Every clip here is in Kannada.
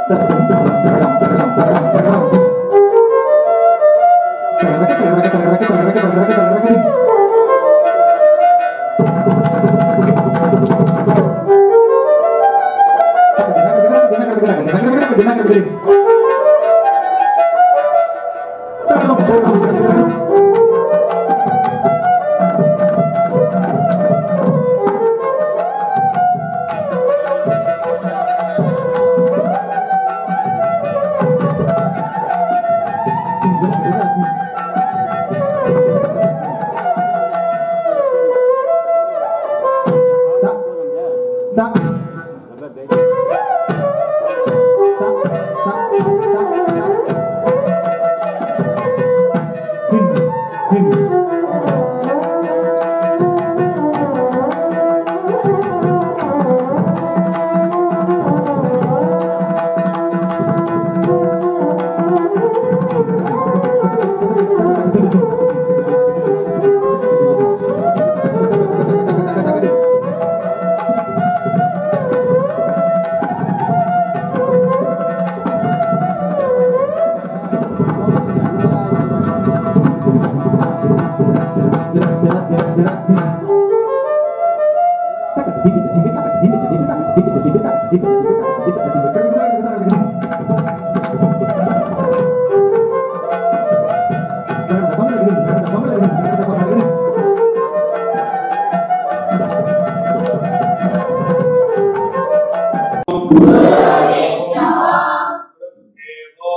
देवो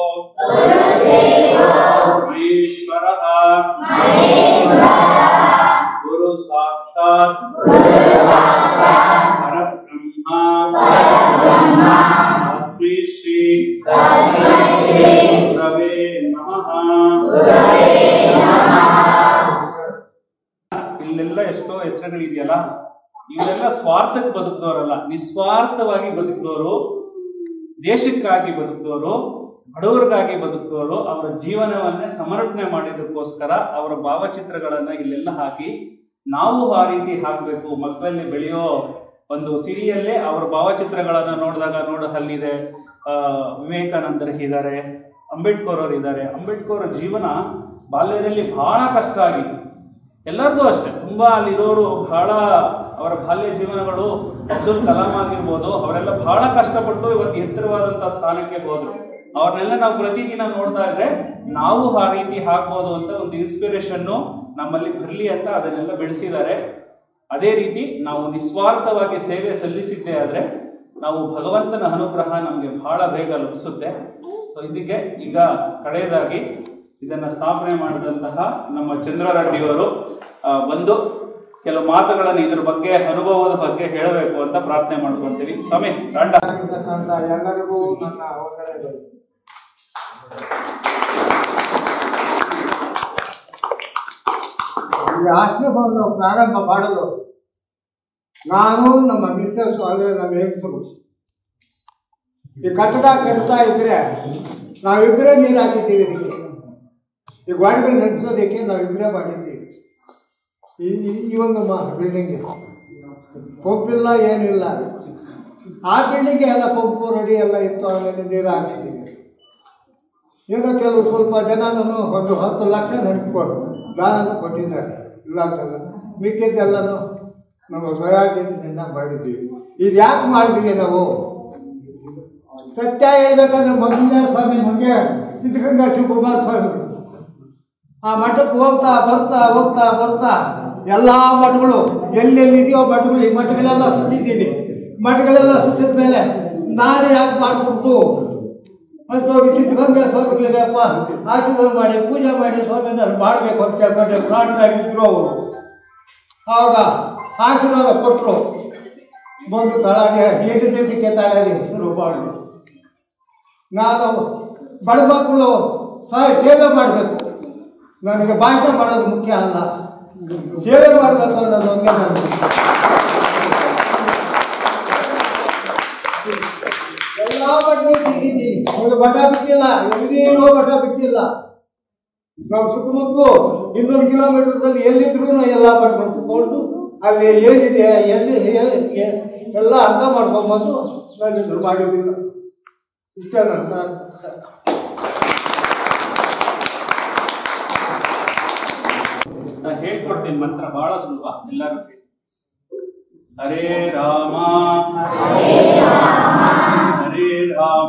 महेश्वरः गुरु साक्षात् परब्रह्मा तस्मै श्री गुरवे नमः ಇಲ್ಲೆಲ್ಲ ಎಷ್ಟೋ ಹೆಸರುಗಳಿದೆಯಲ್ಲ ಇವರೆಲ್ಲ ಸ್ವಾರ್ಥಕ್ಕೆ ಬದುಕಿದವರಲ್ಲ ನಿಸ್ವಾರ್ಥವಾಗಿ ಬದುಕಿದವರು ದೇಶಕ್ಕಾಗಿ ಬದುಕಿದವರು ಬಡವರಿಗಾಗಿ ಬದುಕಿದವರು ಅವರ ಜೀವನವನ್ನೇ ಸಮರ್ಪಣೆ ಮಾಡಿದಕ್ಕೋಸ್ಕರ ಅವರ ಭಾವಚಿತ್ರಗಳನ್ನ ಇಲ್ಲೆಲ್ಲ ಹಾಕಿ ನಾವು ಆ ರೀತಿ ಹಾಕಬೇಕು ಮಕ್ಕಳಲ್ಲಿ ಬೆಳೆಯೋ ಒಂದು ಸಿರಿಯಲ್ಲೇ ಅವರ ಭಾವಚಿತ್ರಗಳನ್ನ ನೋಡಿದಾಗ ನೋಡೋ ಅಲ್ಲಿದೆ ಆ, ವಿವೇಕಾನಂದರು ಇದ್ದಾರೆ ಅಂಬೇಡ್ಕರ್ ಅವರು ಇದ್ದಾರೆ ಅಂಬೇಡ್ಕರ್ ಅವರ ಜೀವನ ಬಾಲ್ಯದಲ್ಲಿ ಬಹಳ ಕಷ್ಟ ಆಗಿತ್ತು ಎಲ್ಲರಿಗೂ ಅಷ್ಟೇ ತುಂಬಾ ಅಲ್ಲಿರೋರು ಬಹಳ ಅವರ ಬಾಲ್ಯ ಜೀವನಗಳು ಅಬ್ದುಲ್ ಕಲಾಂ ಆಗಿರ್ಬೋದು ಅವರೆಲ್ಲ ಬಹಳ ಕಷ್ಟಪಟ್ಟು ಇವತ್ತು ಎತ್ತರವಾದಂತಹ ಸ್ಥಾನಕ್ಕೆ ಹೋದ್ರು ಅವ್ರನ್ನೆಲ್ಲ ನಾವು ಪ್ರತಿದಿನ ನೋಡ್ತಾ ಇದ್ರೆ ನಾವು ಆ ರೀತಿ ಆಗ್ಬೋದು ಅಂತ ಒಂದು ಇನ್ಸ್ಪಿರೇಷನ್ ನಮ್ಮಲ್ಲಿ ಬರಲಿ ಅಂತ ಅದನ್ನೆಲ್ಲ ಬೆಳೆಸಿದ್ದಾರೆ ಅದೇ ರೀತಿ ನಾವು ನಿಸ್ವಾರ್ಥವಾಗಿ ಸೇವೆ ಸಲ್ಲಿಸಿದ್ದೇ ಆದ್ರೆ ನಾವು ಭಗವಂತನ ಅನುಗ್ರಹ ನಮಗೆ ಬಹಳ ಬೇಗ ಲಭಿಸುತ್ತೆ ಸೊ ಇದಕ್ಕೆ ಈಗ ಕಡೆಯದಾಗಿ ಇದನ್ನ ಸ್ಥಾಪನೆ ಮಾಡಿದಂತಹ ನಮ್ಮ ಚಂದ್ರರೆಡ್ಡಿಯವರು ಆ, ಬಂದು ಕೆಲವು ಮಾತುಗಳನ್ನು ಇದ್ರ ಬಗ್ಗೆ ಅನುಭವದ ಬಗ್ಗೆ ಹೇಳಬೇಕು ಅಂತ ಪ್ರಾರ್ಥನೆ ಮಾಡ್ಕೊಂತೀವಿ ಸ್ವಾಮಿ ರಂಡ ಆಗಿರ್ತಕ್ಕಂಥ ಎಲ್ಲರಿಗೂ ನನ್ನ ವಂದನೆಗಳು ಈ ಆಶ್ರಮವನ್ನು ಪ್ರಾರಂಭ ಮಾಡಲು ನಾನು ನಮ್ಮ ಮಿಸ್ಸಸ್ ಅಂದರೆ ನಮ್ಮ ಹೆಂಗಸರು ಈ ಕಟ್ಟಡ ಕಟ್ತಾ ಇದ್ರೆ ನಾವಿಬ್ಬರೇ ನೀರು ಹಾಕಿದ್ದೀವಿ ಇದಕ್ಕೆ ಈ ಗಾಡಿಗಳು ನಡೆಸೋದಕ್ಕೆ ನಾವಿಬ್ಬರೇ ಮಾಡಿದ್ದೀವಿ ಈ ಈ- ಈ ಒಂದು ಬಿಲ್ಡಿಂಗ್ ಪಂಪ್ ಇಲ್ಲ ಏನಿಲ್ಲ ಆ ಬಿಲ್ಡಿಂಗ್ಗೆ ಎಲ್ಲ ಪಂಪು ರೆಡಿ ಎಲ್ಲ ಇತ್ತು ಆಮೇಲೆ ನೀರು ಹಾಕಿದ್ದೀವಿ ಏನೋ ಕೆಲವು ಸ್ವಲ್ಪ ಜನನೂ ಒಂದು ಹತ್ತು ಲಕ್ಷ ನೆನಪುಕೊಂಡು ದಾನನೂ ಕೊಟ್ಟಿದ್ದಾರೆ ಇಲ್ಲ ಅಂತಲ್ಲ ಮಿಕ್ಕಿದ್ದೆಲ್ಲನೂ ನಮ್ಮ ಸ್ವಯಾಜಿನಿಂದ ಮಾಡಿದ್ದೀವಿ ಇದು ಯಾಕೆ ಮಾಡಿದ್ದೀವಿ ನಾವು ಸತ್ಯ ಹೇಳ್ಬೇಕಂದ್ರೆ ಮೊದಲನೇ ಸ್ವಾಮಿ ನಮಗೆ ಸಿದ್ಧಗಂಗಾ ಶಿವಕುಮಾರ ಸ್ವಾಮಿಗಳು ಆ ಮಠಕ್ಕೆ ಹೋಗ್ತಾ ಬರ್ತಾ ಹೋಗ್ತಾ ಬರ್ತಾ ಎಲ್ಲ ಮಠಗಳು ಎಲ್ಲೆಲ್ಲಿದೆಯೋ ಮಠಗಳು ಈ ಮಠಗಳೆಲ್ಲ ಸುತ್ತಿದ್ದೀನಿ ಮಠಗಳೆಲ್ಲ ಸುತ್ತಿದ ಮೇಲೆ ನಾನು ಯಾಕೆ ಮಾಡ್ಕೊಡ್ತು ಅಂತ ಹೋಗಿ ಸಿದ್ಧಗಂಗಾ ಸ್ವಾಮಿಗಳಿಗೆ ಅಪ್ಪ ಆಶೀರ್ವಾದ ಮಾಡಿ ಪೂಜೆ ಮಾಡಿ ಸ್ವಾಮಿ ನಾನು ಮಾಡಬೇಕು ಅಂತ ಕೇಳ್ಬಿಟ್ಟು ಪ್ರಾಣರಾಗಿದ್ರು ಅವರು ಆವಾಗ ಆಶೀರ್ವಾದ ಕೊಟ್ಟರು ಬಂದು ತಳಗೆ ಎಂಟು ದಿವಸಕ್ಕೆ ತಳಗೆ ಶುರು ಮಾಡಿದೆ ನಾನು ಬಡ ಮಕ್ಕಳು ಸಹ ಸೇವೆ ಮಾಡಬೇಕು ನನಗೆ ಭಾಷಣ ಮಾಡೋದು ಮುಖ್ಯ ಅಲ್ಲ ಸೇವೆ ಮಾಡಬೇಕು ಅನ್ನೋದು ಒಂದೇ ನನ್ನ ಎಲ್ಲ ಬಟ್ಟೆ ಬಿಟ್ಟಿದ್ದೀನಿ ಒಂದು ಬಟ ಬಿಟ್ಟಿಲ್ಲ ಎಲ್ಲಿರೋ ಬಟ ಬಿಟ್ಟಿಲ್ಲ ನಾವು ಸುತ್ತಮುತ್ತಲು ಇನ್ನೂರು ಕಿಲೋಮೀಟರ್ದಲ್ಲಿ ಎಲ್ಲಿದ್ರು ಎಲ್ಲ ಬಟ್ಟೆ ತಗೊಂಡು ಅಲ್ಲಿ ಏನಿದೆ ಎಲ್ಲಿ ಏ- ಏ- ಎಲ್ಲ ಅರ್ಥ ಮಾಡ್ಕೊಂಬಂದು ನಾನು ಮಾಡಿದ್ದಿಲ್ಲ ಇಷ್ಟೇ ನನ್ನ ಸರ್ ನಾನು ಹೇಳ್ಕೊಡ್ತೀನಿ ಮಂತ್ರ ಬಹಳ ಸುಲಭ ಎಲ್ಲರೂ ಕೇಳಿ. ಹರೇ ರಾಮ ಹರೇ ರಾಮ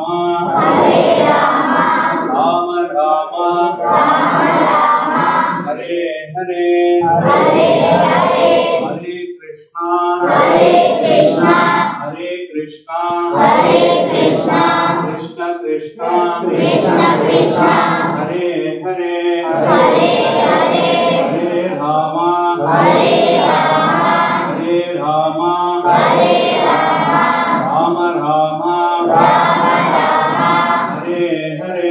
ರಾಮ ರಾಮ ಹರೇ ಹರೇ ಹರೇ ಕೃಷ್ಣ ಹರೇ ಕೃಷ್ಣ ಕೃಷ್ಣ ಕೃಷ್ಣ ಹರೇ ಹರೇ ಹರೇ ರಾಮ ಹರೇ ರಾಮ ರಾಮ ರಾಮ ಹರೇ ಹರೇ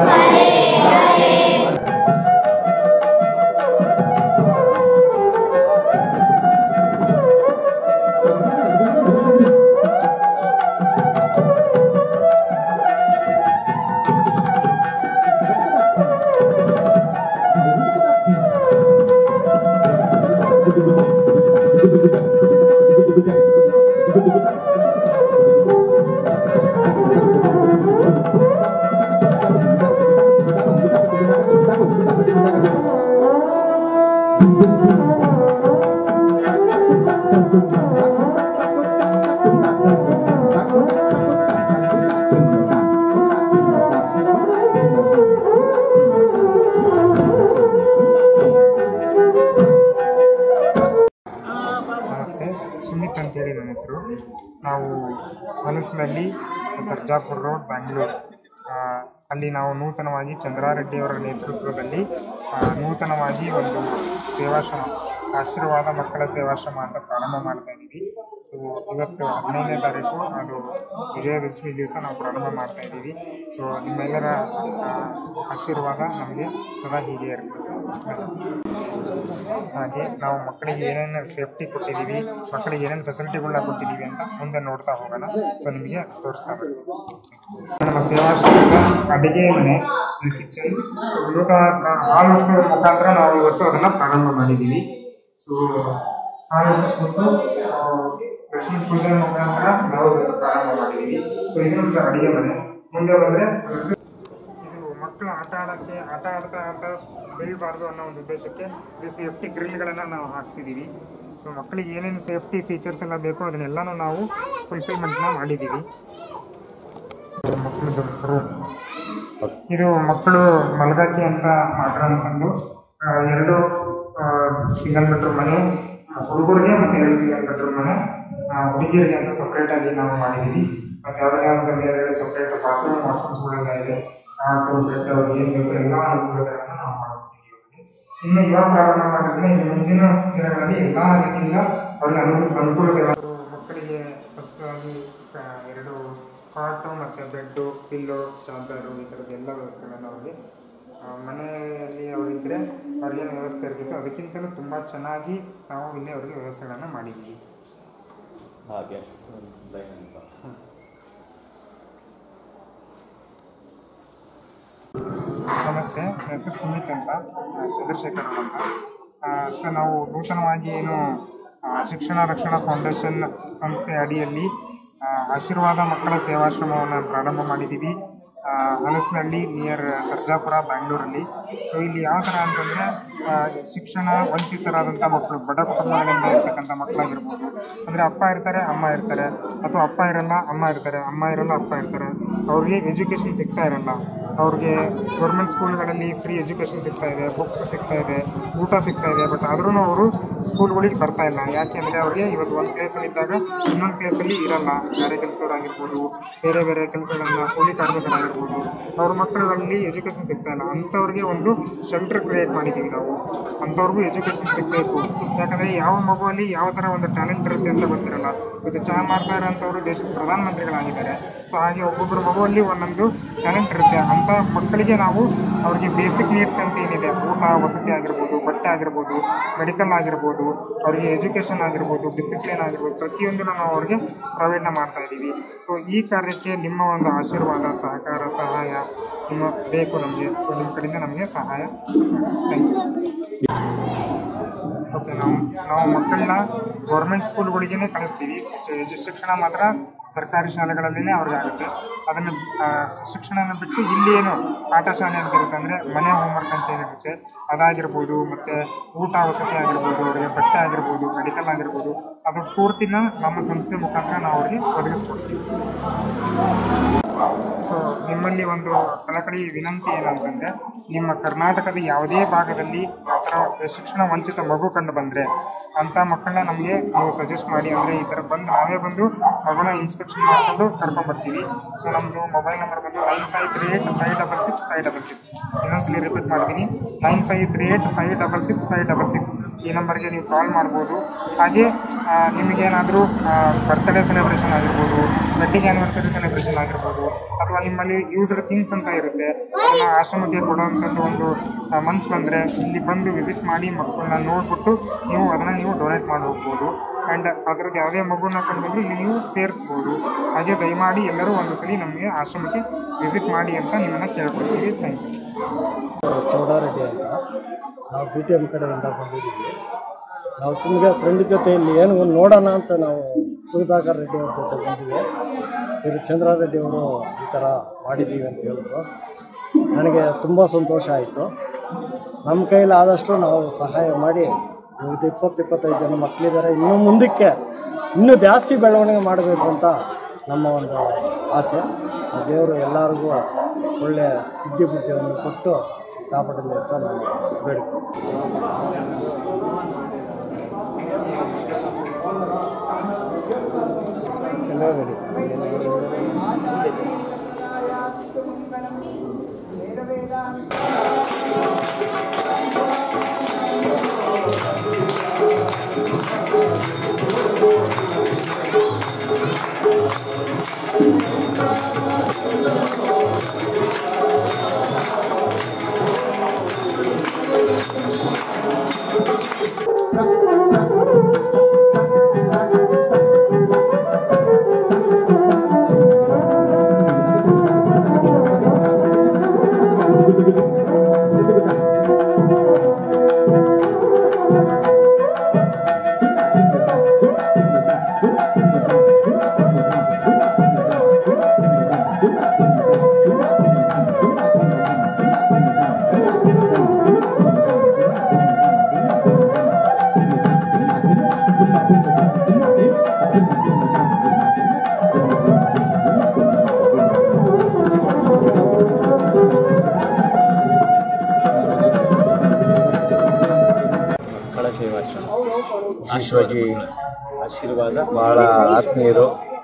ನಮಸ್ತೆ ಸುಮಿತ್ ಅಂತೇಳಿ ನನ್ನ ಹೆಸರು ನಾವು ಹೊಲಸಿನಲ್ಲಿ ಸರ್ಜಾಪುರ ರೋಡ್ ಬ್ಯಾಂಗ್ಳೂರು ಆ, ಅಲ್ಲಿ ನಾವು ನೂತನವಾಗಿ ಚಂದ್ರಾರೆಡ್ಡಿ ಅವರ ನೇತೃತ್ವದಲ್ಲಿ ಆ, ನೂತನವಾಗಿ ಒಂದು ಸೇವಾಶ್ರಮ ಆಶೀರ್ವಾದ ಮಕ್ಕಳ ಸೇವಾಶ್ರಮ ಅಂತ ಪ್ರಾರಂಭ ಮಾಡ್ತಾ ಇದ್ದೀವಿ ಸೊ ಇವತ್ತು ಹದಿನೈದನೇ ತಾರೀಕು ಅದು ವಿಜಯದಶಮಿ ದಿವಸ ನಾವು ಪ್ರಾರಂಭ ಮಾಡ್ತಾ ಇದ್ದೀವಿ ಸೊ ನಿಮ್ಮೆಲ್ಲರ ಆ, ಆಶೀರ್ವಾದ ನಮಗೆ ಸದಾ ಹೀಗೆ ಇರ್ತದೆ ಹಾಗೆ ನಾವು ಮಕ್ಕಳಿಗೆ ಏನೇನು ಸೇಫ್ಟಿ ಕೊಟ್ಟಿದ್ದೀವಿ ಮಕ್ಕಳಿಗೆ ಏನೇನು ಫೆಸಿಲಿಟಿಗಳನ್ನ ಕೊಟ್ಟಿದ್ದೀವಿ ಅಂತ ಮುಂದೆ ನೋಡ್ತಾ ಹೋಗೋಣ ಸೊ ನಿಮಗೆ ತೋರಿಸ್ತಾ ಬರ್ತೀವಿ ನಮ್ಮ ಸೇವಾಶ್ರಮದ ಅಡುಗೆ ಮನೆ ಕಿಚನ್ ಸೊ ನೂತನ ಹಾಲು ಉತ್ಸವದ ಮುಖಾಂತರ ನಾವು ಇವತ್ತು ಅದನ್ನು ಪ್ರಾರಂಭ ಮಾಡಿದ್ದೀವಿ ಸೊ ಹಾಲು ಉಳಿಸ್ಬಿಟ್ಟು ಲಕ್ಷ್ಮೀ ಪೂಜೆ ಮುಖಾಂತರ ನಾವು ಇವತ್ತು ಪ್ರಾರಂಭ ಮಾಡಿದ್ದೀವಿ ಸೊ ಇದು ನಮ್ಮ ಅಡುಗೆ ಮನೆ ಮುಂದೆ ಬಂದರೆ ಇದು ಮಕ್ಕಳು ಆಟ ಆಡೋಕ್ಕೆ ಆಟ ಆಡ್ತಾ ಆಡ್ತಾ ಬೆಳಿಬಾರ್ದು ಅನ್ನೋ ಒಂದು ಉದ್ದೇಶಕ್ಕೆ ಇದು ಸೇಫ್ಟಿ ಗ್ರಿಲ್ಗಳನ್ನು ನಾವು ಹಾಕ್ಸಿದ್ದೀವಿ ಸೊ ಮಕ್ಕಳಿಗೆ ಏನೇನು ಸೇಫ್ಟಿ ಫೀಚರ್ಸ್ ಎಲ್ಲ ಬೇಕೋ ಅದನ್ನೆಲ್ಲನೂ ನಾವು ಫುಲ್ಫಿಲ್ಮೆಂಟ್ನ ಮಾಡಿದ್ದೀವಿ ಮಕ್ಕಳದ್ದು ರೂಮ್ ಇದು ಮಕ್ಕಳು ಮಲಗಕ್ಕೆ ಅಂತ ಮಾಡಿರೋಂಥದ್ದು ಆ, ಎರಡು ಸಿಂಗಲ್ ಬೆಡ್ರೂಮ್ ಮನೆ ಹುಡುಗರಿಗೆ ಮತ್ತು ಎರಡು ಸಿಂಗಲ್ ಬೆಡ್ರೂಮ್ ಮನೆ ಆ, ಹುಡುಗಿಯರಿಗೆ ಅಂತ ಸಪ್ರೇಟಾಗಿ ನಾವು ಮಾಡಿದ್ದೀವಿ ಮತ್ತು ಯಾವುದೇ ಒಂದು ಎರಡು ಸಪ್ರೇಟ್ ಬಾತ್ರೂಮ್ ವಾಶ್ರೂಮ್ಸ್ಗಳೆಲ್ಲ ಇದೆ ಆಟೋ ಬೆಡ್ ಅವ್ರಿಗೆ ಏನು ಬೇಕು ಎಲ್ಲ ಅನುಕೂಲತೆಗಳನ್ನು ನಾವು ಮಾಡಿಕೊಟ್ಟಿದ್ದೀವಿ ಅವ್ರಿಗೆ. ಇನ್ನು ಇವಾಗ ಪ್ರಾರಂಭ ಮಾಡಿದ್ರೆ ಇನ್ನು ಮುಂದಿನ ದಿನಗಳಲ್ಲಿ ಎಲ್ಲ ರೀತಿಯಿಂದ ಅವರಿಗೆ ಅನು ಅನುಕೂಲತೆಗಳು ಮಕ್ಕಳಿಗೆ ಹೊಸದಾಗಿ ಆ, ಎರಡು ಕಾಟು ಮತ್ತು ಬೆಡ್ಡು ಪಿಲ್ಲೋ ಚಾದರು ಈ ಥರದ ಎಲ್ಲ ವ್ಯವಸ್ಥೆಗಳನ್ನು ಅವರಿಗೆ ಆ, ಮನೆಯಲ್ಲಿ ಅವರಿದ್ದರೆ ಅವ್ರಿಗೇನು ವ್ಯವಸ್ಥೆ ಇರಬೇಕು ಅದಕ್ಕಿಂತಲೂ ತುಂಬ ಚೆನ್ನಾಗಿ ನಾವು ಇಲ್ಲಿ ಅವರಿಗೆ ವ್ಯವಸ್ಥೆಗಳನ್ನು ಮಾಡಿದ್ದೀವಿ ಹಾಗೆ ದೈನಂತ ನಮಸ್ತೆ ನನ್ನ ಹೆಸರು ಸುಮಿತ್ ಅಂತ ಆ, ಚಂದ್ರಶೇಖರ್ ಅಂತ ಆ, ಸರ್ ನಾವು ನೂತನವಾಗಿ ಏನು ಆ, ಶಿಕ್ಷಣ ರಕ್ಷಣಾ ಫೌಂಡೇಶನ್ ಸಂಸ್ಥೆ ಅಡಿಯಲ್ಲಿ ಆ, ಆಶೀರ್ವಾದ ಮಕ್ಕಳ ಸೇವಾಶ್ರಮವನ್ನು ಪ್ರಾರಂಭ ಮಾಡಿದ್ದೀವಿ ಆ, ಹಲಸನಹಳ್ಳಿ ನಿಯರ್ ಸರ್ಜಾಪುರ ಬ್ಯಾಂಗ್ಳೂರಲ್ಲಿ ಸೊ ಇಲ್ಲಿ ಯಾವ ಥರ ಅಂತಂದರೆ ಶಿಕ್ಷಣ ವಂಚಿತರಾದಂಥ ಮಕ್ಕಳು ಬಡ ಕುಟುಂಬಗಳಿಂದ ಇರ್ತಕ್ಕಂಥ ಮಕ್ಕಳಾಗಿರ್ಬೋದು ಅಂದರೆ ಅಪ್ಪ ಇರ್ತಾರೆ ಅಮ್ಮ ಇರ್ತಾರೆ ಅಥವಾ ಅಪ್ಪ ಇರಲ್ಲ ಅಮ್ಮ ಇರ್ತಾರೆ ಅಮ್ಮ ಇರಲ್ಲ ಅಪ್ಪ ಇರ್ತಾರೆ ಅವ್ರಿಗೆ ಎಜುಕೇಷನ್ ಸಿಗ್ತಾ ಇರಲ್ಲ ಅವ್ರಿಗೆ ಗೌರ್ಮೆಂಟ್ ಸ್ಕೂಲ್ಗಳಲ್ಲಿ ಫ್ರೀ ಎಜುಕೇಷನ್ ಸಿಗ್ತಾ ಇದೆ ಬುಕ್ಸ್ ಸಿಗ್ತಾ ಇದೆ ಊಟ ಸಿಗ್ತಾ ಇದೆ ಬಟ್ ಆದ್ರೂ ಅವರು ಸ್ಕೂಲ್ಗಳಿಗೆ ಬರ್ತಾ ಇಲ್ಲ ಯಾಕೆಂದರೆ ಅವ್ರಿಗೆ ಇವತ್ತು ಒಂದು ಪ್ಲೇಸಲ್ಲಿ ಇದ್ದಾಗ ಇನ್ನೊಂದು ಪ್ಲೇಸಲ್ಲಿ ಇರಲ್ಲ ಬೇರೆ ಕೆಲಸದವರಾಗಿರ್ಬೋದು ಬೇರೆ ಬೇರೆ ಕೆಲಸಗಳನ್ನ ಕೂಲಿ ಕಾರ್ಮಿಕರಾಗಿರ್ಬೋದು ಅವ್ರ ಮಕ್ಕಳುಗಳಲ್ಲಿ ಎಜುಕೇಷನ್ ಸಿಗ್ತಾ ಇಲ್ಲ ಅಂಥವ್ರಿಗೆ ಒಂದು ಶೆಲ್ಟರ್ ಕ್ರಿಯೇಟ್ ಮಾಡಿದ್ದೀವಿ ನಾವು ಅಂಥವ್ರಿಗೂ ಎಜುಕೇಷನ್ ಸಿಗಬೇಕು ಯಾಕಂದರೆ ಯಾವ ಮಗುವಲ್ಲಿ ಯಾವ ಥರ ಒಂದು ಟ್ಯಾಲೆಂಟ್ ಇರುತ್ತೆ ಅಂತ ಗೊತ್ತಿರಲ್ಲ ಇವತ್ತು ಚಹಾ ಮಾಡ್ತಾ ಇರೋಂಥವ್ರು ದೇಶದ ಪ್ರಧಾನಮಂತ್ರಿಗಳಾಗಿದ್ದಾರೆ ಸೊ ಹಾಗೆ ಒಬ್ಬೊಬ್ಬರ ಮಗುವಲ್ಲಿ ಒಂದೊಂದು ಟ್ಯಾಲೆಂಟ್ ಇರುತ್ತೆ ಅಂಥ ಮಕ್ಕಳಿಗೆ ನಾವು ಅವ್ರಿಗೆ ಬೇಸಿಕ್ ನೀಡ್ಸ್ ಅಂತ ಏನಿದೆ ಊಟ ವಸತಿ ಆಗಿರ್ಬೋದು ಬಟ್ಟೆ ಆಗಿರ್ಬೋದು ಮೆಡಿಕಲ್ ಆಗಿರ್ಬೋದು ಅವರಿಗೆ ಎಜುಕೇಷನ್ ಆಗಿರ್ಬೋದು ಡಿಸಿಪ್ಲಿನ್ ಆಗಿರ್ಬೋದು ಪ್ರತಿಯೊಂದನ್ನು ನಾವು ಅವ್ರಿಗೆ ಪ್ರೊವೈಡ್ನ ಮಾಡ್ತಾ ಇದ್ದೀವಿ ಸೊ ಈ ಕಾರ್ಯಕ್ಕೆ ನಿಮ್ಮ ಒಂದು ಆಶೀರ್ವಾದ ಸಹಕಾರ ಸಹಾಯ ನಿಮ್ಮ ಬೇಕು ನಮಗೆ ಸೊ ನಿಮ್ಮ ಕಡೆಯಿಂದ ನಮಗೆ ಸಹಾಯ ಥ್ಯಾಂಕ್ ಯು ಓಕೆ ನಾವು ನಾವು ಮಕ್ಕಳನ್ನ ಗೌರ್ಮೆಂಟ್ ಸ್ಕೂಲ್ಗಳಿಗೇ ಕಳಿಸ್ತೀವಿ ಶಿ- ಶಿಕ್ಷಣ ಮಾತ್ರ ಸರ್ಕಾರಿ ಶಾಲೆಗಳಲ್ಲೇ ಅವ್ರಿಗೆ ಆಗುತ್ತೆ ಅದನ್ನು ಆ, ಶಿಕ್ಷಣನ ಬಿಟ್ಟು ಇಲ್ಲಿ ಏನು ಪಾಠ ಶಾಲೆ ಅಂತ ಇರುತ್ತೆ ಅಂದರೆ ಮನೆ ಹೋಮ್ವರ್ಕ್ ಅಂತ ಏನಿರುತ್ತೆ ಅದಾಗಿರ್ಬೋದು ಮತ್ತು ಊಟ ವಸತಿ ಆಗಿರ್ಬೋದು ಅವರಿಗೆ ಬಟ್ಟೆ ಆಗಿರ್ಬೋದು ಮೆಡಿಕಲ್ ಆಗಿರ್ಬೋದು ಅದು ಪೂರ್ತಿನ ನಮ್ಮ ಸಂಸ್ಥೆ ಮುಖಾಂತರ ನಾವು ಅವ್ರಿಗೆ ಒದಗಿಸ್ಕೊಡ್ತೀವಿ ಸೊ ನಿಮ್ಮಲ್ಲಿ ಒಂದು ಕಳಕಳಿ ವಿನಂತಿ ಏನಂತಂದರೆ ನಿಮ್ಮ ಕರ್ನಾಟಕದ ಯಾವುದೇ ಭಾಗದಲ್ಲಿ ಆ ಥರ ಶಿಕ್ಷಣ ವಂಚಿತ ಮಗು ಕಂಡು ಬಂದರೆ ಅಂಥ ಮಕ್ಕಳನ್ನ ನಮಗೆ ನೀವು ಸಜೆಸ್ಟ್ ಮಾಡಿ ಅಂದರೆ ಈ ಥರ ಬಂದು ನಾವೇ ಬಂದು ಮಗುನ ಇನ್ಸ್ಪೆಕ್ಷನ್ ಮಾಡಿಕೊಂಡು ಕರ್ಕೊಂಡ್ಬರ್ತೀವಿ ಸೊ ನಮ್ಮದು ಮೊಬೈಲ್ ನಂಬರ್ ಬಂದು nine five three eight five double six five double six ಇನ್ನೊಂದ್ಸಲಿ ರಿಪೀಟ್ ಮಾಡ್ತೀನಿ nine five three eight five double six five double six ಈ ನಂಬರ್ಗೆ ನೀವು ಕಾಲ್ ಮಾಡ್ಬೋದು ಹಾಗೆ ಆ, ನಿಮಗೇನಾದರೂ ಬರ್ತ್ಡೇ ಸೆಲೆಬ್ರೇಷನ್ ಆಗಿರ್ಬೋದು ವೆಡ್ಡಿಂಗ್ ಆ್ಯನಿವರ್ಸರಿ ಸೆಲೆಬ್ರೇಷನ್ ಆಗಿರ್ಬೋದು ಅಥವಾ ನಿಮ್ಮಲ್ಲಿ ಯೂಸ್ಡ್ ಥಿಂಗ್ಸ್ ಅಂತ ಇರುತ್ತೆ ಅದನ್ನು ಆಶ್ರಮಕ್ಕೆ ಕೊಡುವಂಥದ್ದು ಒಂದು ಮನ್ಸು ಬಂದರೆ ಇಲ್ಲಿ ಬಂದು ವಿಸಿಟ್ ಮಾಡಿ ಮಕ್ಕಳನ್ನ ನೋಡ್ಬಿಟ್ಟು ನೀವು ಅದನ್ನು ನೀವು ಡೊನೇಟ್ ಮಾಡಿ ಹೋಗ್ಬೋದು ಆ್ಯಂಡ್ ಅದ್ರದ್ದು ಯಾವುದೇ ಮಗುನ ಕಂಡು ಇಲ್ಲಿ ನೀವು ಸೇರಿಸ್ಬೋದು ಹಾಗೆ ದಯಮಾಡಿ ಎಲ್ಲರೂ ಒಂದು ಸಲ ನಮಗೆ ಆಶ್ರಮಕ್ಕೆ ವಿಸಿಟ್ ಮಾಡಿ ಅಂತ ನಿಮ್ಮನ್ನು ಕೇಳ್ಕೊಳ್ತೀವಿ ಥ್ಯಾಂಕ್ ಯು ಚೌಡಾರೆಡ್ಡಿ ಅಂತ ನಾವು ಬಿ ಟಿ ಎಮ್ ಕಡೆಯಿಂದ ಬಂದಿದ್ದೀವಿ ನಾವು ಸುಮ್ಮನೆ ಫ್ರೆಂಡ್ ಜೊತೆ ಇಲ್ಲಿ ಏನು ಒಂದು ನೋಡೋಣ ಅಂತ ನಾವು ಸುಧಾಕರ್ ರೆಡ್ಡಿ ಅವ್ರ ಜೊತೆ ಬಂದಿವಿ ಇವರು ಚಂದ್ರಾರೆಡ್ಡಿ ಅವರು ಈ ಥರ ಮಾಡಿದ್ದೀವಿ ಅಂತ ಹೇಳಿದ್ರು ನನಗೆ ತುಂಬ ಸಂತೋಷ ಆಯಿತು ನಮ್ಮ ಕೈಲಿ ಆದಷ್ಟು ನಾವು ಸಹಾಯ ಮಾಡಿ ಇವತ್ತು ಇಪ್ಪತ್ತು ಇಪ್ಪತ್ತೈದು ಜನ ಮಕ್ಕಳಿದ್ದಾರೆ ಇನ್ನೂ ಮುಂದಕ್ಕೆ ಇನ್ನೂ ಜಾಸ್ತಿ ಬೆಳವಣಿಗೆ ಮಾಡಬೇಕು ಅಂತ ನಮ್ಮ ಒಂದು ಆಸೆ ಆ ದೇವರು ಎಲ್ಲರಿಗೂ ಒಳ್ಳೆಯ ವಿದ್ಯೆ ಬುದ್ಧಿಯನ್ನು ಕೊಟ್ಟು ಕಾಪಾಡಲಿ ಅಂತ ನಾನು ಬೇಡಿಕೊಳ್ತೀನಿ ಎಲ್ಲ ready. ಕಳಶೈವಾಶ್ರಮ ವಿಶೇಷವಾಗಿ ಆಶೀರ್ವಾದ ಬಹಳ ಆತ್ಮೀಯರು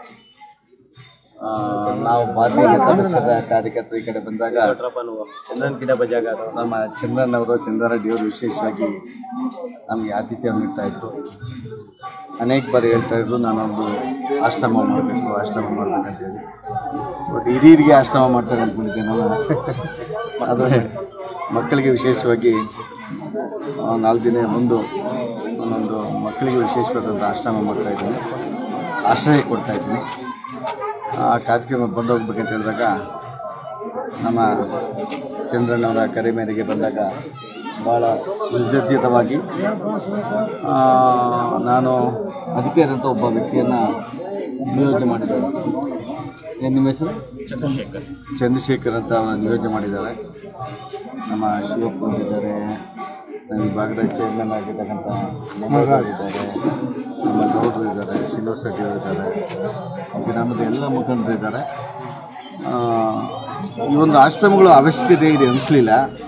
ಆ, ನಾವು ಭಾರತೀಯ ಜನತಾ ಪಕ್ಷದ ಕಾರ್ಯಕರ್ತರು ಈ ಕಡೆ ಬಂದಾಗ ಕೊಟ್ರಪ್ಪನು ಚಂದ್ರನ್ ಗಿಡ ಬಜಾಗಾರ ನಮ್ಮ ಚಂದ್ರನ್ ಅವರು ಚಂದ್ರಾರೆಡ್ಡಿಯವರು ವಿಶೇಷವಾಗಿ ನಮಗೆ ಆತಿಥ್ಯ ನೀಡ್ತಾ ಇದ್ರು ಅನೇಕ ಬಾರಿ ಹೇಳ್ತಾ ಇದ್ರು ನಾನೊಂದು ಆಶ್ರಮ ಮಾಡಬೇಕು ಆಶ್ರಮ ಮಾಡಬೇಕಂತೇಳಿ ಬಟ್ ಹಿರಿಯರಿಗೆ ಆಶ್ರಮ ಮಾಡ್ತಾರೆ ಅಂದ್ಕೊಂಡಿದ್ದೆ ನಾನು ಅದು ಮಕ್ಕಳಿಗೆ ವಿಶೇಷವಾಗಿ ಆ, ನಾಲ್ಕು ದಿನ ಒಂದು ಒಂದೊಂದು ಮಕ್ಕಳಿಗೆ ವಿಶೇಷವಾದಂಥ ಆಶ್ರಮ ಮಾಡ್ತಾ ಇದ್ದೀನಿ ಆಶ್ರಯ ಕೊಡ್ತಾ ಇದ್ದೀನಿ ಆ ಕಾರ್ಯಕ್ರಮ ಬಂದು ಹೋಗ್ಬೇಕಂತ ಹೇಳಿದಾಗ ನಮ್ಮ ಚಂದ್ರನವರ ಕರೆ ಮೇರೆಗೆ ಬಂದಾಗ ಭಾಳ ಸುಸಜ್ಜಿತವಾಗಿ ಆ, ನಾನು ಅಧಿಕಾರಂತ ಒಬ್ಬ ವ್ಯಕ್ತಿಯನ್ನು ನಿಯೋಜನೆ ಮಾಡಿದ್ದಾರೆ ಏನು ನಿಮ್ಮ ಹೆಸರು ಚಂದ್ರಶೇಖರ್ ಚಂದ್ರಶೇಖರ್ ಅಂತ ಅವರ ನಿಯೋಜನೆ ಮಾಡಿದ್ದಾರೆ ನಮ್ಮ ಶಿವಪ್ಪ ಇದ್ದಾರೆ ನಮ್ಮ ಈ ಭಾಗದ ಚೇರ್ಮನ್ ಆಗಿರ್ತಕ್ಕಂಥ ಮೊಮ್ಮಗ ಇದ್ದಾರೆ ನಮ್ಮ ಗೌಡರು ಇದ್ದಾರೆ ಶ್ರೀನಿವಾಸ ರೆಡ್ಡಿ ಅವರು ಇದ್ದಾರೆ ಮತ್ತು ನಮ್ಮದು ಎಲ್ಲ ಮುಖಂಡರು ಇದ್ದಾರೆ ಆ, ಈ ಒಂದು ಆಶ್ರಮಗಳು ಅವಶ್ಯಕತೆ ಇದೆ ಅನಿಸ್ಲಿಲ್ಲ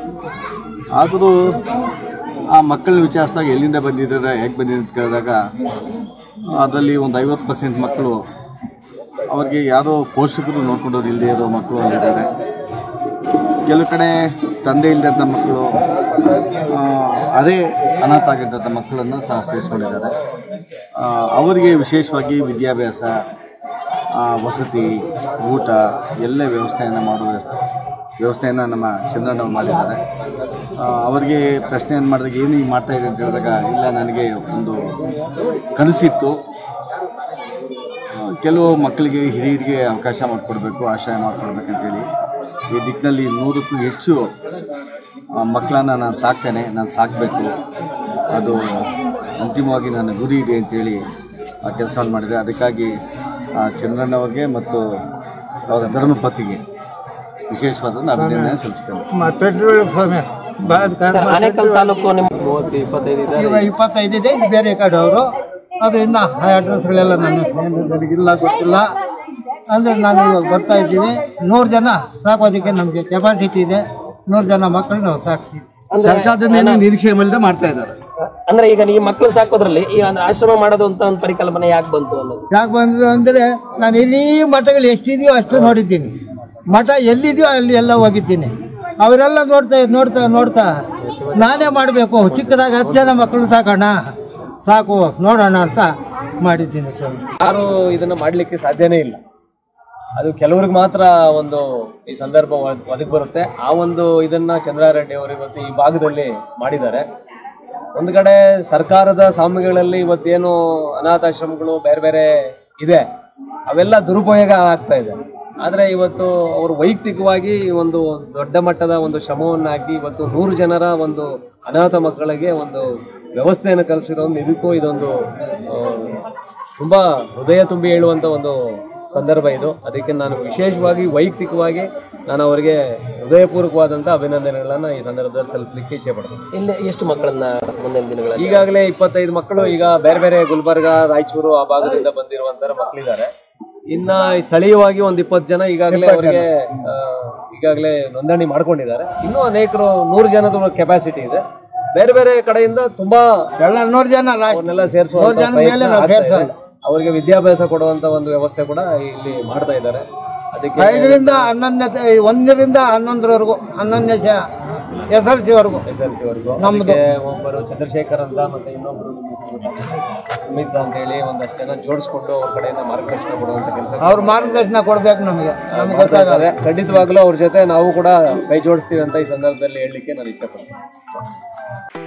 ಆದರೂ ಆ ಮಕ್ಕಳನ್ನ ವಿಚಾರಿಸಿದಾಗ ಎಲ್ಲಿಂದ ಬಂದಿದ್ದಾರೆ ಹೇಗೆ ಬಂದಿದ್ದಾರೆ ಅಂತ ಕೇಳಿದಾಗ ಅದರಲ್ಲಿ ಒಂದು ಐವತ್ತು ಪರ್ಸೆಂಟ್ ಮಕ್ಕಳು ಅವ್ರಿಗೆ ಯಾರೋ ಪೋಷಕರು ನೋಡ್ಕೊಂಡವ್ರು ಇಲ್ಲದೆ ಇರೋ ಮಕ್ಕಳು ಇದ್ದಾರೆ ಕೆಲವು ಕಡೆ ತಂದೆ ಇಲ್ಲದಂಥ ಮಕ್ಕಳು ಆ, ಅದೇ ಅನಾಥ ಆಗಿದ್ದಂಥ ಮಕ್ಕಳನ್ನು ಸಹ ಸೇರಿಸ್ಕೊಂಡಿದ್ದಾರೆ ಆ, ಅವರಿಗೆ ವಿಶೇಷವಾಗಿ ವಿದ್ಯಾಭ್ಯಾಸ ಆ, ವಸತಿ ಊಟ ಎಲ್ಲ ವ್ಯವಸ್ಥೆಯನ್ನು ಮಾಡುವ ವ್ಯವಸ್ಥೆ ವ್ಯವಸ್ಥೆಯನ್ನು ನಮ್ಮ ಚಂದ್ರನವ್ರು ಮಾಡಿದ್ದಾರೆ ಆ, ಅವರಿಗೆ ಪ್ರಶ್ನೆಯನ್ನು ಮಾಡಿದಾಗ ಏನು ಈಗ ಮಾಡ್ತಾ ಇದೆ ಅಂತ ಹೇಳಿದಾಗ ಇಲ್ಲ ನನಗೆ ಒಂದು ಕನಸಿತ್ತು ಕೆಲವು ಮಕ್ಕಳಿಗೆ ಹಿರಿಯರಿಗೆ ಅವಕಾಶ ಮಾಡಿಕೊಡ್ಬೇಕು ಆಶ್ರಯ ಮಾಡಿಕೊಡ್ಬೇಕಂತೇಳಿ ಈ ದಿಕ್ಕಿನಲ್ಲಿ ನೂರಕ್ಕೂ ಹೆಚ್ಚು ಆ, ಮಕ್ಕಳನ್ನ ನಾನು ಸಾಕ್ತೇನೆ ನಾನು ಸಾಕಬೇಕು ಅದು ಅಂತಿಮವಾಗಿ ನನ್ನ ಗುರಿ ಇದೆ ಅಂತೇಳಿ ಆ ಕೆಲಸ ಮಾಡಿದೆ ಅದಕ್ಕಾಗಿ ಆ ಚಂದ್ರಣ್ಣವ್ರಿಗೆ ಮತ್ತು ಅವರ ಧರ್ಮಪತಿಗೆ ವಿಶೇಷವಾದ ಅಭಿನಂದನೆ ಸಲ್ಲಿಸ್ತೇನೆ ಪೆಟ್ರೋಲ್ ಸ್ವಾಮಿ ಸರ್ ಆನೇಕಲ್ ತಾಲೂಕು ನಿಮ್ಮ ಮೂವತ್ತು ಇಪ್ಪತ್ತೈದು ಇದೆ ಈಗ ಇಪ್ಪತ್ತೈದಿದೆ ಇದು ಬೇರೆ ಕಡೆ ಅವರು ಅದು ಇನ್ನು ಆ ಅಡ್ರೆಸ್ಗಳೆಲ್ಲ ನನ್ನ ಏನು ನನಗಿಲ್ಲ ಗೊತ್ತಿಲ್ಲ ಅಂದರೆ ನಾನು ಇವಾಗ ಬರ್ತಾ ಇದ್ದೀನಿ ನೂರು ಜನ ಸಾಕೋದಕ್ಕೆ ನಮಗೆ ಕೆಪಾಸಿಟಿ ಇದೆ ನೂರು ಜನ ಮಕ್ಕಳು ನಾವು ಸಾಕ್ತೀವಿ ಸರ್ಕಾರದಿಂದ ನಿರೀಕ್ಷೆ ಮೇಲಿದೆ ಮಾಡ್ತಾ ಇದ್ದಾರೆ ಅಂದ್ರೆ ಈಗ ನೀವು ಮಕ್ಕಳು ಸಾಕೋದ್ರಲ್ಲಿ ಈ ಒಂದು ಆಶ್ರಮ ಮಾಡೋದು ಅಂತ ಒಂದು ಪರಿಕಲ್ಪನೆ ಯಾಕೆ ಬಂತು ಅನ್ನೋದು ಯಾಕೆ ಬಂದ್ರು ಅಂದರೆ ನಾನು ಇಲ್ಲಿ ಮಠಗಳು ಎಷ್ಟಿದೆಯೋ ಅಷ್ಟು ನೋಡಿದ್ದೀನಿ ಮಠ ಎಲ್ಲಿದೆಯೋ ಅಲ್ಲಿ ಎಲ್ಲ ಹೋಗಿದ್ದೀನಿ ಅವರೆಲ್ಲ ನೋಡ್ತಾ ನೋಡ್ತಾ ನೋಡ್ತಾ ನಾನೇ ಮಾಡಬೇಕು ಚಿಕ್ಕದಾಗ ಹತ್ತು ಜನ ಮಕ್ಕಳು ಸಾಕೋಣ ಸಾಕು ನೋಡೋಣ ಅಂತ ಮಾಡಿದ್ದೀನಿ ಸ್ವಾಮಿ ಯಾರು ಇದನ್ನ ಮಾಡ್ಲಿಕ್ಕೆ ಸಾಧ್ಯನೇ ಇಲ್ಲ ಅದು ಕೆಲವ್ರಿಗೆ ಮಾತ್ರ ಒಂದು ಈ ಸಂದರ್ಭ ಒದ್- ಒದಗಿ ಬರುತ್ತೆ ಆ ಒಂದು ಇದನ್ನ ಚಂದ್ರಾರೆಡ್ಡಿ ಅವರು ಇವತ್ತು ಈ ಭಾಗದಲ್ಲಿ ಮಾಡಿದ್ದಾರೆ ಒಂದು ಕಡೆ ಸರ್ಕಾರದ ಸ್ವಾಮಿಗಳಲ್ಲಿ ಇವತ್ತೇನು ಅನಾಥಾಶ್ರಮಗಳು ಬೇರೆ ಬೇರೆ ಇದೆ ಅವೆಲ್ಲ ದುರುಪಯೋಗ ಆಗ್ತಾ ಇದೆ ಆದರೆ ಇವತ್ತು ಅವರು ವೈಯಕ್ತಿಕವಾಗಿ ಒಂದು ದೊಡ್ಡ ಮಟ್ಟದ ಒಂದು ಶ್ರಮವನ್ನು ಹಾಕಿ ಇವತ್ತು ನೂರು ಜನರ ಒಂದು ಅನಾಥ ಮಕ್ಕಳಿಗೆ ಒಂದು ವ್ಯವಸ್ಥೆಯನ್ನು ಕಲ್ಪಿಸಿರೋ ಒಂದು ಇದಕ್ಕೂ ಇದೊಂದು ಆ, ತುಂಬಾ ಹೃದಯ ತುಂಬಿ ಹೇಳುವಂತ ಒಂದು ಸಂದರ್ಭ ಇದು ಅದಕ್ಕೆ ನಾನು ವಿಶೇಷವಾಗಿ ವೈಯಕ್ತಿಕವಾಗಿ ನಾನು ಅವರಿಗೆ ಹೃದಯಪೂರ್ವಕವಾದಂಥ ಅಭಿನಂದನೆಗಳನ್ನು ಈ ಸಂದರ್ಭದಲ್ಲಿ ಸಲ್ಲಿಸಲಿಕ್ಕೆ ಇಚ್ಛೆ ಪಡ್ತೀನಿ ಇಲ್ಲಿ ಎಷ್ಟು ಮಕ್ಕಳನ್ನ ಮುಂದಿನ ದಿನಗಳಲ್ಲಿ ಈಗಾಗಲೇ ಇಪ್ಪತ್ತೈದು ಮಕ್ಕಳು ಈಗ ಬೇರೆ ಬೇರೆ ಗುಲ್ಬರ್ಗ ರಾಯಚೂರು ಆ ಭಾಗದಿಂದ ಬಂದಿರುವಂತರ ಮಕ್ಕಳಿದ್ದಾರೆ ಇನ್ನ ಈ ಸ್ಥಳೀಯವಾಗಿ ಒಂದು ಇಪ್ಪತ್ತು ಜನ ಈಗಾಗಲೇ ಅವರಿಗೆ ಆ, ಈಗಾಗಲೇ ನೋಂದಣಿ ಮಾಡ್ಕೊಂಡಿದ್ದಾರೆ ಇನ್ನೂ ಅನೇಕರು ನೂರು ಜನದ ಕೆಪಾಸಿಟಿ ಇದೆ ಬೇರೆ ಬೇರೆ ಕಡೆಯಿಂದ ತುಂಬಾ ಎಲ್ಲ ನೂರು ಜನ ಲಾಸ್ಟ್ ಅವ್ರನ್ನೆಲ್ಲ ಸೇರಿಸುವ ನೂರು ಜನ ಮೇಲೆ ನಾವು ಸೇರ್ಸಲ್ಲ ಅವರಿಗೆ ವಿದ್ಯಾಭ್ಯಾಸ ಕೊಡುವಂತ ಒಂದು ವ್ಯವಸ್ಥೆ ಕೂಡ ಇಲ್ಲಿ ಮಾಡ್ತಾ ಇದ್ದಾರೆ ಅದಕ್ಕೆ ಐದರಿಂದ ಹನ್ನೊಂದನೇ ಒಂದರಿಂದ ಹನ್ನೊಂದರವರೆಗೂ ಹನ್ನೊಂದನೇ ಎಸ್ ಎಲ್ ಸಿವರೆಗೂ ಎಸ್ ಎಲ್ ಸಿ ವರೆಗೂ ನಮ್ದು. ಅದಕ್ಕೆ ಒಬ್ಬರು ಚಂದ್ರಶೇಖರ್ ಅಂತ ಮತ್ತೆ ಇನ್ನೊಬ್ರು ನಿಮ್ಮ ಹೆಸರು ಗೊತ್ತಾಗ್ತದೆ. ಸುಮಿತ್ ಅಂತ ಹೇಳಿ ಒಂದಷ್ಟು ಜನ ಜೋಡಿಸ್ಕೊಂಡು ಅವ್ರ ಕಡೆಯಿಂದ ಮಾರ್ಗದರ್ಶನ ಕೊಡುವಂತ ಕೆಲಸ ಅವ್ರ ಮಾರ್ಗದರ್ಶನ ಕೊಡ್ಬೇಕು ನಮಗೆ ನಮ್ಗೆ ಗೊತ್ತಾಗಲ್ಲ ಖಂಡಿತವಾಗ್ಲೂ ಅವ್ರ ಜೊತೆ ನಾವು ಕೂಡ ಕೈ ಜೋಡಿಸ್ತೀವಿ ಅಂತ ಈ ಸಂದರ್ಭದಲ್ಲಿ ಹೇಳಲಿಕ್ಕೆ ನಾನು ಇಚ್ಛೆ ಪಡ್ತೀನಿ